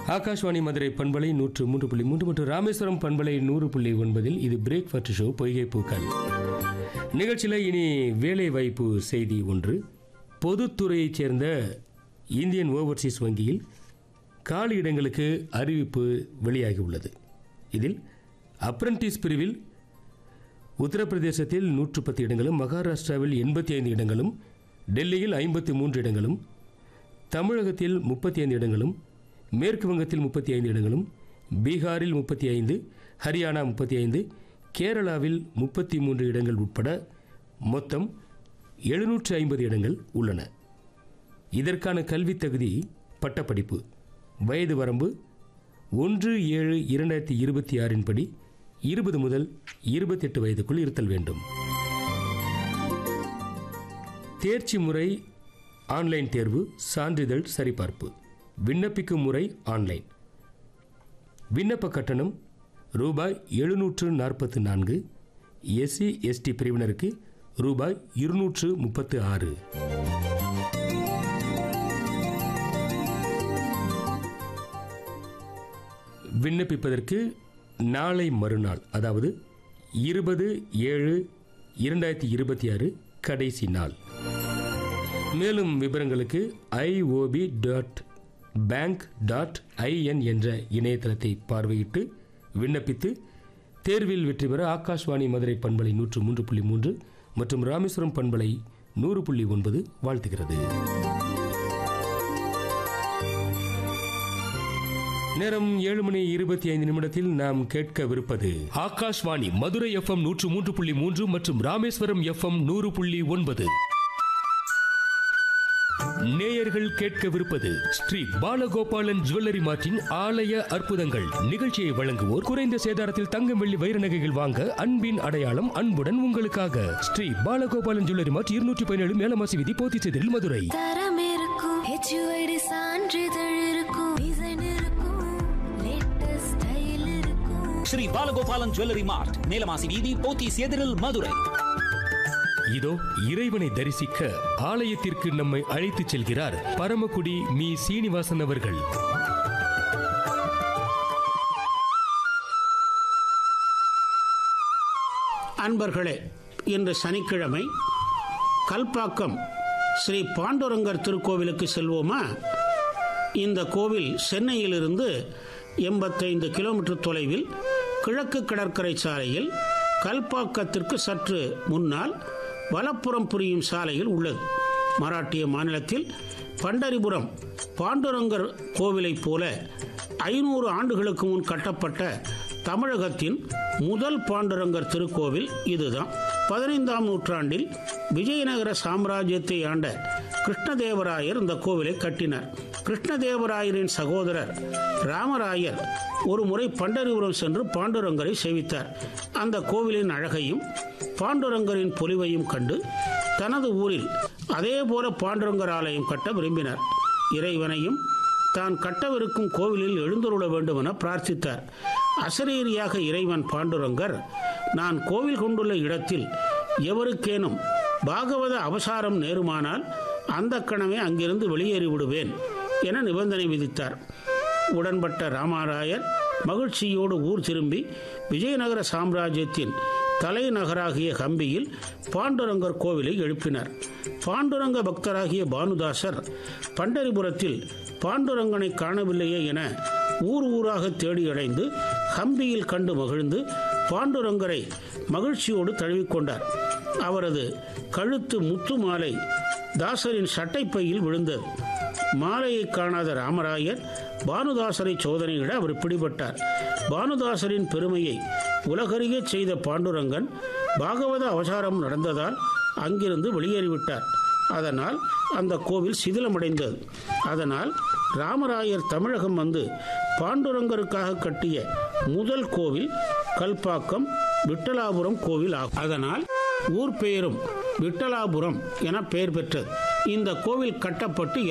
ஆகாஷ்வாணி மதுரை பண்பலை நூற்று மூன்று புள்ளி மூன்று மற்றும் ராமேஸ்வரம் பண்பலை நூறு புள்ளி ஒன்பதில் இது பிரேக்ஃபாஸ்ட் ஷோ பொய்கை பூக்கள் நிகழ்ச்சியில் இனி வேலை வாய்ப்பு செய்தி ஒன்று பொதுத்துறையைச் சேர்ந்த இந்தியன் ஓவர்சீஸ் வங்கியில் காலி இடங்களுக்கு அறிவிப்பு வெளியாகியுள்ளது இதில் அப்ரண்டிஸ் பிரிவில் உத்தரப்பிரதேசத்தில் நூற்று பத்து இடங்களும் மகாராஷ்டிராவில் எண்பத்தி ஐந்து இடங்களும் டெல்லியில் ஐம்பத்தி மூன்று இடங்களும் தமிழகத்தில் முப்பத்தி ஐந்து இடங்களும் மேற்கு வங்கத்தில் முப்பத்தி ஐந்து இடங்களும் பீகாரில் முப்பத்தி ஐந்து ஹரியானா முப்பத்தி ஐந்து கேரளாவில் முப்பத்தி மூன்று இடங்கள் உட்பட மொத்தம் எழுநூற்று ஐம்பது இடங்கள் உள்ளன இதற்கான கல்வித் தகுதி பட்டப்படிப்பு வயது வரம்பு ஒன்று ஏழு இரண்டாயிரத்தி இருபத்தி ஆறின் படி இருபது முதல் இருபத்தெட்டு வயதுக்குள் இருத்தல் வேண்டும் தேர்ச்சி முறை ஆன்லைன் தேர்வு சான்றிதழ் சரிபார்ப்பு விண்ணப்பிக்கும் முறை ஆன்லைன் விண்ணப்ப கட்டணம் ரூபாய் எழுநூற்று நாற்பத்து நான்கு எஸ்சி எஸ்டி பிரிவினருக்கு ரூபாய் இருநூற்று முப்பத்து ஆறு விண்ணப்பிப்பதற்கு நாளை மறுநாள் அதாவது இருபது ஏழு இரண்டாயிரத்தி இருபத்தி ஆறு கடைசி நாள் மேலும் விவரங்களுக்கு I O B dot bank dot I N என்ற இணையதளத்தை பார்வையிட்டு விண்ணப்பித்து தேர்வில் வெற்றி பெற ஆகாஷ்வாணி மதுரை பண்பலை நூற்று மூன்று புள்ளி மூன்று மற்றும் ராமேஸ்வரம் பண்பலை நூறு புள்ளி ஒன்பது வாழ்த்துகிறது நேரம் ஏழு மணி இருபத்தி ஐந்து நிமிடத்தில் நாம் கேட்கவிருப்பது ஆகாஷ்வாணி மதுரை எஃப்எம் நூற்று மூன்று புள்ளி மூன்று மற்றும் ராமேஸ்வரம் எஃப்எம் நூறு புள்ளி ஒன்பது நேயர்கள் கேட்கவிருப்பது ஸ்ரீ பாலகோபாலன் ஜுவல்லரி மார்ட்டின் ஆலய அற்புதங்கள் நிகழ்ச்சியை வழங்குவோர் குறைந்த சேதாரத்தில் தங்கம் வெள்ளி வைர நகைகள் வாங்க அன்பின் அடையாளம் அன்புடன் உங்களுக்காக ஸ்ரீ பாலகோபாலன் ஜுவல்லரி மார்ட் இருநூற்றி பதினேழு மேலமாசி விதி போத்திச்செதில் மதுரை தரம் இருக்கும் ஹெச்யூஐடி சான்றிதழ் இருக்கும் டிசைன் இருக்கும் லேட்டஸ்ட் ஸ்டைல் இருக்கும் ஸ்ரீ பாலகோபாலன் ஜுவல்லரி மார்ட் நீலமாசி வீதி போத்தீஸ் எதிரில் மதுரை இதோ இறைவனை தரிசிக்க ஆலயத்திற்கு நம்மை அழைத்துச் செல்கிறார் பரமக்குடி மீ சீனிவாசன் அவர்கள் அன்பர்களே இன்று சனிக்கிழமை கல்பாக்கம் ஸ்ரீ பாண்டுரங்கர் திருக்கோவிலுக்கு செல்வோமா இந்த கோவில் சென்னையிலிருந்து எண்பத்தைந்து கிலோமீட்டர் தொலைவில் கிழக்கு கடற்கரை சாலையில் கல்பாக்கத்திற்கு சற்று முன்னால் வலப்புறம் புரியும் சாலையில் உள்ளது மராட்டிய மாநிலத்தில் பண்டரிபுரம் பாண்டுரங்கர் கோவிலைப் போல ஐநூறு ஆண்டுகளுக்கு முன் கட்டப்பட்ட தமிழகத்தின் முதல் பாண்டுரங்கர் திருக்கோவில் இதுதான் பதினைந்தாம் நூற்றாண்டில் விஜயநகர சாம்ராஜ்யத்தை ஆண்ட கிருஷ்ணதேவராயர் இந்த கோவிலை கட்டினார் கிருஷ்ணதேவராயரின் சகோதரர் ராமராயர் ஒரு முறை பண்டரிபுரம் சென்று பாண்டுரங்கரை சேவித்தார் அந்த கோவிலின் அழகையும் பாண்டுரங்கரின் பொலிவையும் கண்டு தனது ஊரில் அதே போல பாண்டுரங்கர் ஆலயம் கட்ட விரும்பினார் இறைவனையும் தான் கட்டவிருக்கும் கோவிலில் எழுந்தருள வேண்டும் என பிரார்த்தித்தார் அசரீரியாக இறைவன் பாண்டுரங்கர் நான் கோவில் கொண்டுள்ள இடத்தில் எவருக்கேனும் பாகவத அவசாரம் நேருமானால் அந்த கணமே அங்கிருந்து வெளியேறி விடுவேன் என நிபந்தனை விதித்தார் உடன்பட்ட ராமராயர் மகிழ்ச்சியோடு ஊர் திரும்பி விஜயநகர சாம்ராஜ்யத்தின் தலைநகராகிய ஹம்பியில் பாண்டுரங்கர் கோவிலை எழுப்பினார் பாண்டுரங்க பக்தராகிய பானுதாசர் பண்டரிபுரத்தில் பாண்டுரங்கனை காணவில்லையே என ஊர் ஊராக தேடி அடைந்து ஹம்பியில் கண்டு மகிழ்ந்து பாண்டுரங்கரை மகிழ்ச்சியோடு தழுவிக்கொண்டார் அவரது கழுத்து முத்து மாலை தாசரின் சட்டைப்பையில் விழுந்தது மாலையை காணாத ராமராயர் பானுதாசரை சோதனையிட அவர் பிடிபட்டார் பானுதாசரின் பெருமையை உலகறியச் செய்த பாண்டுரங்கன் பாகவத அவசாரம் நடந்ததால் அங்கிருந்து வெளியேறிவிட்டார் அதனால் அந்த கோவில் சிதிலமடைந்தது அதனால் ராமராயர் தமிழகம் வந்து பாண்டுரங்கருக்காக கட்டிய முதல் கோவில் கல்பாக்கம் விட்டலாபுரம் கோவில் ஆகும் அதனால் ஊர் பெயரும் விட்டலாபுரம் என பெயர் பெற்றது இந்த கோவில் கட்டப்பட்டு